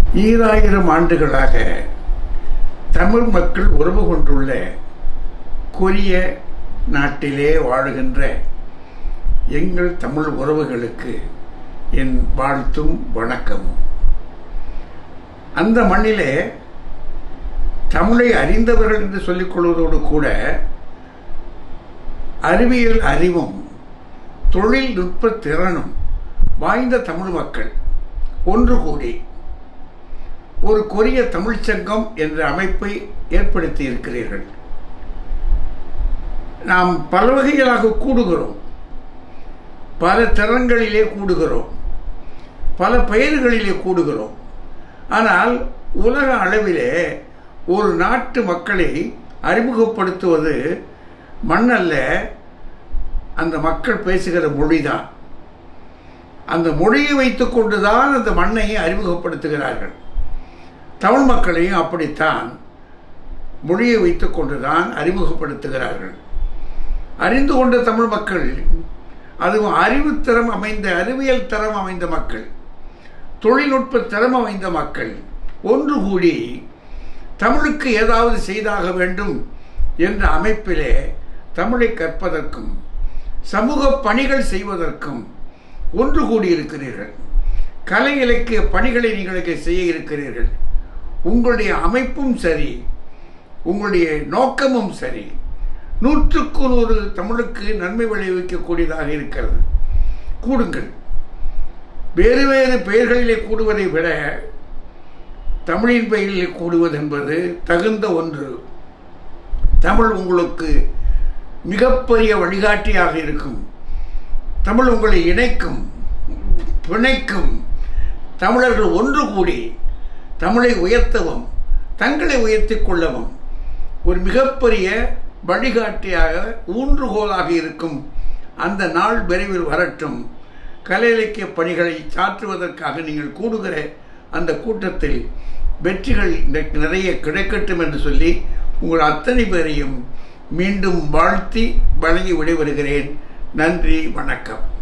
ஈராயிரம் ஆண்டுகளாக தமிழ் மக்கள் உறவு கொண்டுள்ள கொரிய நாட்டிலே வாழுகின்ற எங்கள் தமிழ் உறவுகளுக்கு என் வாழ்த்தும் வணக்கமும் அந்த மண்ணிலே தமிழை அறிந்தவர்கள் என்று சொல்லிக் கொள்வதோடு கூட அறிவியல் அறிவும் தொழில்நுட்ப திறனும் வாய்ந்த தமிழ் மக்கள் ஒன்று கூடி ஒரு கொரிய தமிழ்ச்சங்கம் என்ற அமைப்பை ஏற்படுத்தி இருக்கிறீர்கள் நாம் பல வகைகளாக கூடுகிறோம் பல திறன்களிலே கூடுகிறோம் பல பெயர்களிலே கூடுகிறோம் ஆனால் உலக அளவிலே ஒரு நாட்டு மக்களை அறிமுகப்படுத்துவது மண்ணல்ல அந்த மக்கள் பேசுகிற மொழிதான் அந்த மொழியை வைத்துக்கொண்டு தான் அந்த மண்ணை அறிமுகப்படுத்துகிறார்கள் தமிழ் மக்களையும் அப்படித்தான் மொழியை வைத்துக்கொண்டு தான் அறிமுகப்படுத்துகிறார்கள் அறிந்து கொண்ட தமிழ் மக்கள் அதுவும் அறிவுத்திறம் அமைந்த அறிவியல் தரம் அமைந்த மக்கள் தொழில்நுட்ப திறம் அமைந்த மக்கள் ஒன்று கூடி தமிழுக்கு ஏதாவது செய்தாக வேண்டும் என்ற அமைப்பிலே தமிழை கற்பதற்கும் சமூக பணிகள் செய்வதற்கும் ஒன்று கூடியிருக்கிறீர்கள் கலை இலக்கிய பணிகளை நீங்கள் செய்ய இருக்கிறீர்கள் உங்களுடைய அமைப்பும் சரி உங்களுடைய நோக்கமும் சரி நூற்றுக்கு நூறு தமிழுக்கு நன்மை விளைவிக்கக்கூடியதாக இருக்கிறது கூடுங்கள் வேறு வேறு பெயர்களிலே கூடுவதை விட தமிழின் பெயரிலே கூடுவது என்பது தகுந்த ஒன்று தமிழ் உங்களுக்கு மிகப்பெரிய வழிகாட்டியாக இருக்கும் தமிழ் உங்களை இணைக்கும் பிணைக்கும் தமிழர்கள் ஒன்று கூடி தமிழை உயர்த்தவும் தங்களை உயர்த்திக் கொள்ளவும் ஒரு மிகப்பெரிய வழிகாட்டியாக ஊன்றுகோலாக இருக்கும் அந்த நாள் விரைவில் வரட்டும் கலை இலக்கிய பணிகளை சாற்றுவதற்காக நீங்கள் கூடுகிற அந்த கூட்டத்தில் வெற்றிகள் நிறைய கிடைக்கட்டும் என்று சொல்லி உங்கள் அத்தனை பேரையும் மீண்டும் வாழ்த்தி வழங்கி விடைபெறுகிறேன் நன்றி வணக்கம்